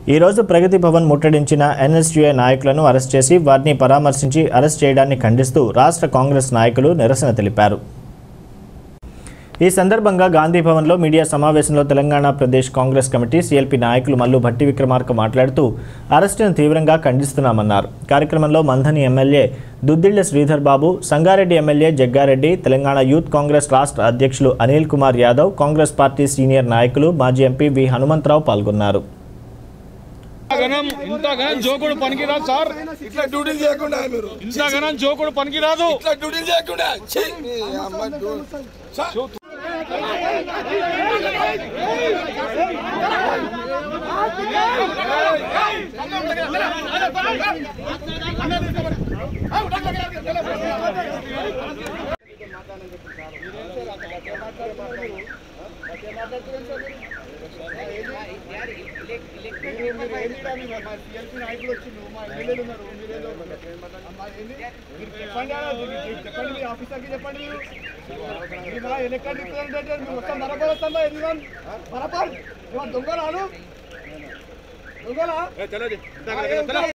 ఈ రోజు ప్రగతి భవన్ ముట్టడించిన ఎన్ఎస్యుఐ నాయకులను అరెస్ట్ చేసి వారిని పరామర్శించి అరెస్ట్ చేయడాన్ని ఖండిస్తూ రాష్ట్ర కాంగ్రెస్ నాయకులు నిరసన తెలిపారు ఈ సందర్భంగా గాంధీ భవన్లో మీడియా సమావేశంలో Telangana Pradesh Congress Committee CLP నాయకులు మల్లు భట్టి విక్రమార్క మాట్లాడుతూ అరెస్టును తీవ్రంగా ఖండిస్తున్నామన్నారు కార్యక్రమంలో Manthani MLA Duddilla Sridhar Babu Sangareddy MLA Jaggareddy Telangana Youth Congress రాష్ట్ర అధ్యక్షులు Anil Kumar Yadav Congress party senior నాయకులు మాజీ ఎంపీ వి హనుమంతరావు పాల్గొన్నారు ఇంతగనం ఇంతగనం జోకుడు పనికిరాదు సార్ ఇట్లా డ్యూటీలు చేయకుండా మీరు ఇంతగనం జోకుడు పనికిరాదు ఇట్లా డ్యూటీలు చేయకుండా ఛీ, మీ అమ్మ డ్యూ- సార్, దొంగ